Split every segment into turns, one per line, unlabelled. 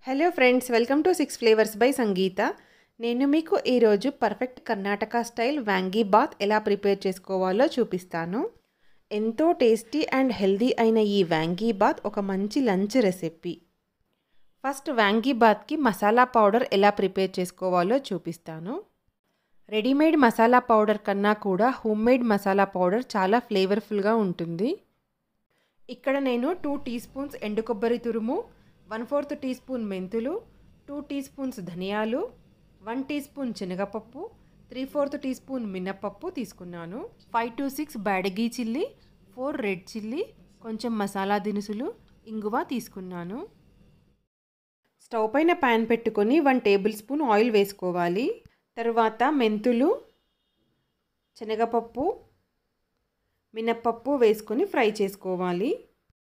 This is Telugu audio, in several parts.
hello friends welcome to six flavours by Sangeetha నేను మీకు ఈరోజు పర్ఫెక్ట్ కర్ణాటక స్టైల్ వ్యాంగీ బాత్ ఎలా ప్రిపేర్ చేసుకోవాలో చూపిస్తాను ఎంతో టేస్టీ అండ్ హెల్దీ అయిన ఈ వ్యాంగీ బాత్ ఒక మంచి లంచ్ రెసిపీ ఫస్ట్ వ్యాంగీ బాత్కి మసాలా పౌడర్ ఎలా ప్రిపేర్ చేసుకోవాలో చూపిస్తాను రెడీమేడ్ మసాలా పౌడర్ కన్నా కూడా హోమ్మేడ్ మసాలా పౌడర్ చాలా ఫ్లేవర్ఫుల్గా ఉంటుంది ఇక్కడ నేను టూ టీ స్పూన్స్ ఎండు కొబ్బరి తురుము వన్ ఫోర్త్ టీ స్పూన్ మెంతులు టూ టీ స్పూన్స్ ధనియాలు వన్ టీ స్పూన్ శనగపప్పు త్రీ ఫోర్త్ టీ స్పూన్ మినప్పప్పు తీసుకున్నాను five to six Byadgi chilli four red chilli కొంచెం మసాలా దినుసులు ఇంగువ తీసుకున్నాను స్టవ్ పైన ప్యాన్ పెట్టుకొని వన్ టేబుల్ స్పూన్ ఆయిల్ వేసుకోవాలి తర్వాత మెంతులు శనగపప్పు మినప్పప్పు వేసుకొని ఫ్రై చేసుకోవాలి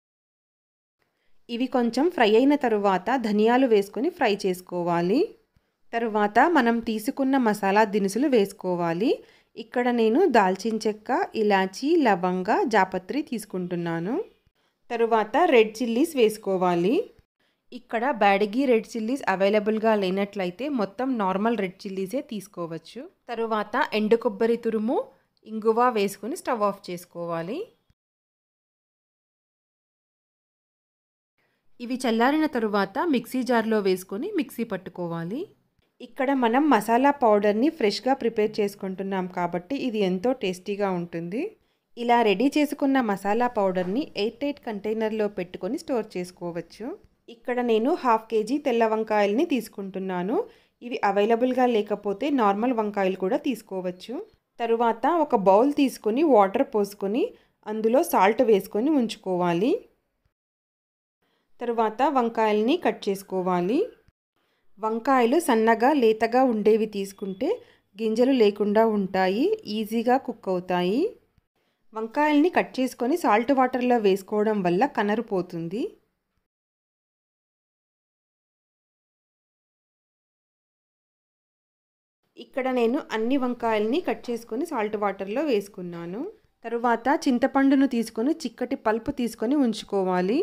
ఇవి కొంచెం ఫ్రై అయిన తరువాత ధనియాలు వేసుకొని ఫ్రై చేసుకోవాలి తరువాత మనం తీసుకున్న మసాలా దినుసులు వేసుకోవాలి ఇక్కడ నేను దాల్చిన చెక్క ఇలాచీ లవంగ జాపత్రి తీసుకుంటున్నాను తరువాత రెడ్ చిల్లీస్ వేసుకోవాలి ఇక్కడ బ్యాడగీ రెడ్ చిల్లీస్ అవైలబుల్గా లేనట్లయితే మొత్తం నార్మల్ రెడ్ చిల్లీసే తీసుకోవచ్చు తరువాత ఎండు కొబ్బరి తురుము ఇంగువ వేసుకొని స్టవ్ ఆఫ్ చేసుకోవాలి ఇవి చల్లారిన తరువాత మిక్సీ జార్లో వేసుకొని మిక్సీ పట్టుకోవాలి ఇక్కడ మనం మసాలా పౌడర్ని ఫ్రెష్గా ప్రిపేర్ చేసుకుంటున్నాం కాబట్టి ఇది ఎంతో టేస్టీగా ఉంటుంది ఇలా రెడీ చేసుకున్న మసాలా పౌడర్ని ఎయిట్ ఎయిట్ కంటైనర్లో పెట్టుకొని స్టోర్ చేసుకోవచ్చు ఇక్కడ నేను హాఫ్ కేజీ తెల్ల వంకాయల్ని తీసుకుంటున్నాను ఇవి అవైలబుల్గా లేకపోతే నార్మల్ వంకాయలు కూడా తీసుకోవచ్చు తరువాత ఒక బౌల్ తీసుకొని వాటర్ పోసుకొని అందులో సాల్ట్ వేసుకొని ఉంచుకోవాలి తరువాత వంకాయల్ని కట్ చేసుకోవాలి వంకాయలు సన్నగా లేతగా ఉండేవి తీసుకుంటే గింజలు లేకుండా ఉంటాయి ఈజీగా కుక్ అవుతాయి వంకాయల్ని కట్ చేసుకొని సాల్ట్ వాటర్లో వేసుకోవడం వల్ల కనరు పోతుంది ఇక్కడ నేను అన్ని వంకాయల్ని కట్ చేసుకొని సాల్ట్ వాటర్లో వేసుకున్నాను తరువాత చింతపండును తీసుకొని చిక్కటి పల్పు తీసుకొని ఉంచుకోవాలి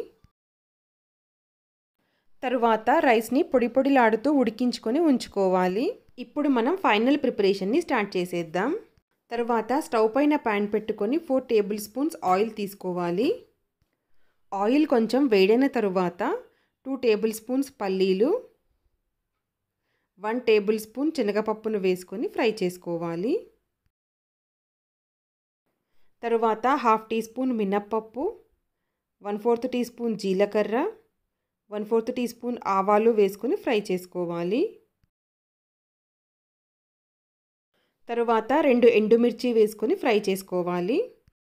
తరువాత రైస్ని పొడి పొడిలాడుతూ ఉడికించుకొని ఉంచుకోవాలి ఇప్పుడు మనం ఫైనల్ ప్రిపరేషన్ని స్టార్ట్ చేసేద్దాం తరువాత స్టవ్ పైన ప్యాన్ పెట్టుకొని ఫోర్ టేబుల్ స్పూన్స్ ఆయిల్ తీసుకోవాలి ఆయిల్ కొంచెం వేడైన తరువాత టూ టేబుల్ స్పూన్స్ పల్లీలు వన్ టేబుల్ స్పూన్ శనగపప్పును వేసుకొని ఫ్రై చేసుకోవాలి తరువాత హాఫ్ టీ స్పూన్ మినప్పప్పు వన్ ఫోర్త్ టీ స్పూన్ జీలకర్ర వన్ ఫోర్త్ టీ స్పూన్ ఆవాలు వేసుకొని ఫ్రై చేసుకోవాలి తరువాత రెండు ఎండుమిర్చి వేసుకొని ఫ్రై చేసుకోవాలి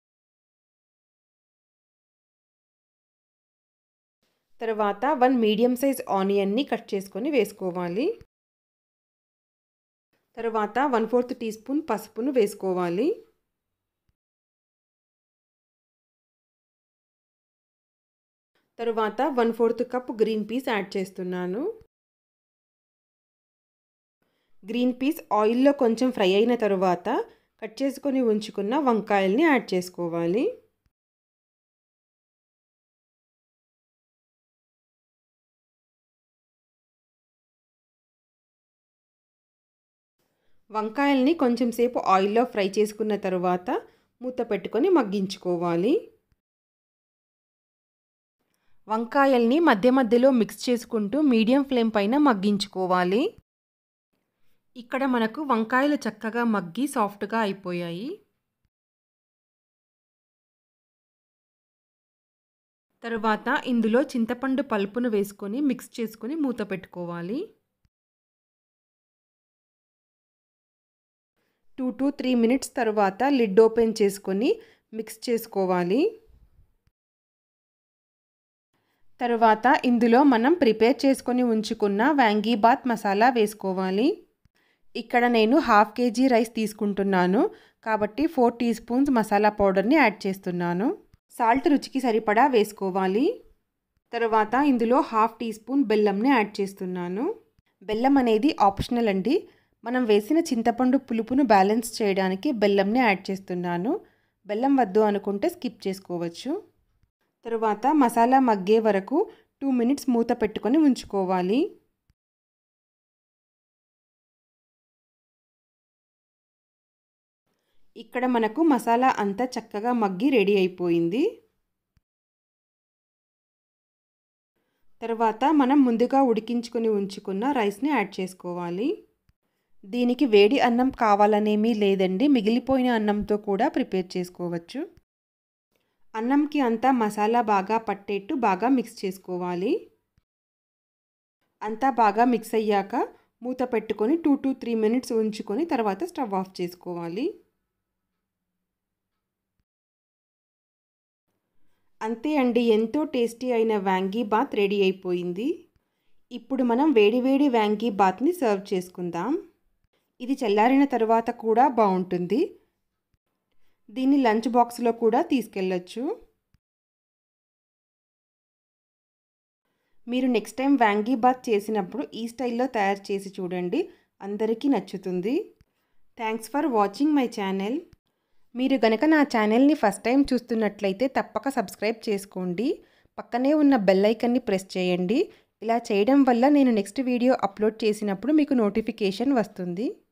తర్వాత వన్ మీడియం సైజ్ ఆనియన్ని కట్ చేసుకొని వేసుకోవాలి తర్వాత వన్ ఫోర్త్ టీ స్పూన్ పసుపును వేసుకోవాలి తరువాత one fourth cup green peas add చేస్తున్నాను గ్రీన్ పీస్ ఆయిల్లో కొంచెం ఫ్రై అయిన తరువాత కట్ చేసుకొని ఉంచుకున్న వంకాయల్ని యాడ్ చేసుకోవాలి వంకాయల్ని కొంచెం సేపు ఆయిల్లో ఫ్రై చేసుకున్న తరువాత మూత పెట్టుకొని మగ్గించుకోవాలి వంకాయల్ని మధ్య మధ్యలో మిక్స్ చేసుకుంటూ మీడియం ఫ్లేమ్ పైన మగ్గించుకోవాలి ఇక్కడ మనకు వంకాయలు చక్కగా మగ్గి సాఫ్ట్గా అయిపోయాయి తరువాత ఇందులో చింతపండు పలుపును వేసుకొని మిక్స్ చేసుకొని మూత పెట్టుకోవాలి టూ టు త్రీ మినిట్స్ తర్వాత లిడ్ ఓపెన్ చేసుకొని మిక్స్ చేసుకోవాలి తరువాత ఇందులో మనం ప్రిపేర్ చేసుకొని ఉంచుకున్న వ్యాంగీ బాత్ మసాలా వేసుకోవాలి ఇక్కడ నేను హాఫ్ కేజీ రైస్ తీసుకుంటున్నాను కాబట్టి ఫోర్ టీ స్పూన్స్ మసాలా పౌడర్ని యాడ్ చేస్తున్నాను సాల్ట్ రుచికి సరిపడా వేసుకోవాలి తర్వాత ఇందులో హాఫ్ టీ స్పూన్ బెల్లంని యాడ్ చేస్తున్నాను బెల్లం అనేది ఆప్షనల్ అండి మనం వేసిన చింతపండు పులుపును బ్యాలెన్స్ చేయడానికి బెల్లంని యాడ్ చేస్తున్నాను బెల్లం వద్దు అనుకుంటే స్కిప్ చేసుకోవచ్చు తరువాత మసాలా మగ్గే వరకు టూ మినిట్స్ మూత పెట్టుకొని ఉంచుకోవాలి ఇక్కడ మనకు మసాలా అంతా చక్కగా మగ్గి రెడీ అయిపోయింది తర్వాత మనం ముందుగా ఉడికించుకొని ఉంచుకున్న రైస్ని యాడ్ చేసుకోవాలి దీనికి వేడి అన్నం కావాలనేమీ లేదండి మిగిలిపోయిన అన్నంతో కూడా ప్రిపేర్ చేసుకోవచ్చు అన్నంకి అంతా మసాలా బాగా పట్టేట్టు బాగా మిక్స్ చేసుకోవాలి అంతా బాగా మిక్స్ అయ్యాక మూత పెట్టుకొని టూ టు త్రీ మినిట్స్ ఉంచుకొని తర్వాత స్టవ్ ఆఫ్ చేసుకోవాలి అంతే అండి ఎంతో టేస్టీ అయిన వ్యాంగీ బాత్ రెడీ అయిపోయింది ఇప్పుడు మనం వేడివేడి వ్యాంగీ బాత్ని సర్వ్ చేసుకుందాం ఇది చల్లారిన తర్వాత కూడా బాగుంటుంది దీన్ని లంచ్ బాక్స్లో కూడా తీసుకెళ్ళచ్చు మీరు నెక్స్ట్ టైం వ్యాంగీ బాత్ చేసినప్పుడు ఈ స్టైల్లో తయారు చేసి చూడండి అందరికీ నచ్చుతుంది thanks for watching my channel మీరు గనక నా ఛానల్ని ఫస్ట్ టైం చూస్తున్నట్లయితే తప్పక సబ్స్క్రైబ్ చేసుకోండి పక్కనే ఉన్న బెల్ ఐకన్ని ప్రెస్ చేయండి ఇలా చేయడం వల్ల నేను నెక్స్ట్ వీడియో అప్లోడ్ చేసినప్పుడు మీకు నోటిఫికేషన్ వస్తుంది